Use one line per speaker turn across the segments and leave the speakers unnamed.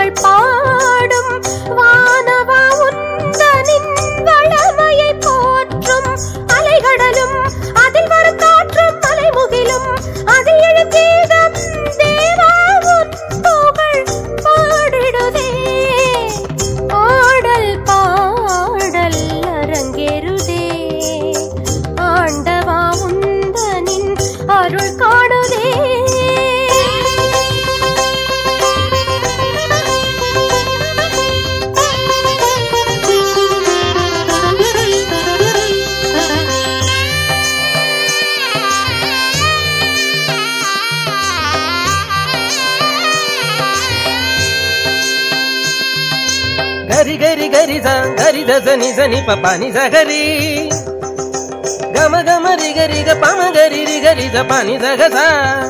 புகழ் பாடும் வானவா உந்தனின் வளமையை போற்றும் அலைகடலும் அதில் வரும் காற்றும் மலைமுகிலும் அதில் எழும் கீதம் தேவா உன் புகழ் பாடிடுதே ஆடல் பாடல் அரங்கேறுதே ஆண்டவா உந்தனின் அருள் காணுதே
గరి గరి గరి స గరి దస ని స ని ప ప ని స గరి గమ గమ రి గరి గ పమ గరి రి గరి స ప ని స గ స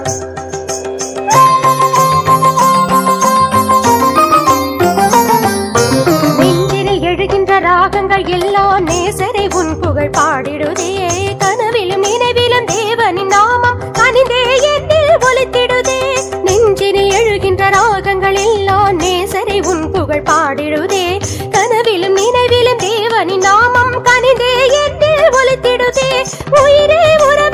நெஞ்சினில் எழுகின்ற ராகங்கள் எல்லாம் நேசரை உன் புகழ் பாடிடுதே கனவிலும் நினைவிலும் தேவனின் நாமம் கனிந்தே என்னில் ஒலித்திடுதே நெஞ்சினில் எழுகின்ற ராகங்கள் எல்லாம் நேசரை உன் புகழ் பாடிடுதே கனவிலும் நினைவிலும் தேவனின் நாமம் கனிந்தே என்னில் ஒலித்திடுதே உயிரே உற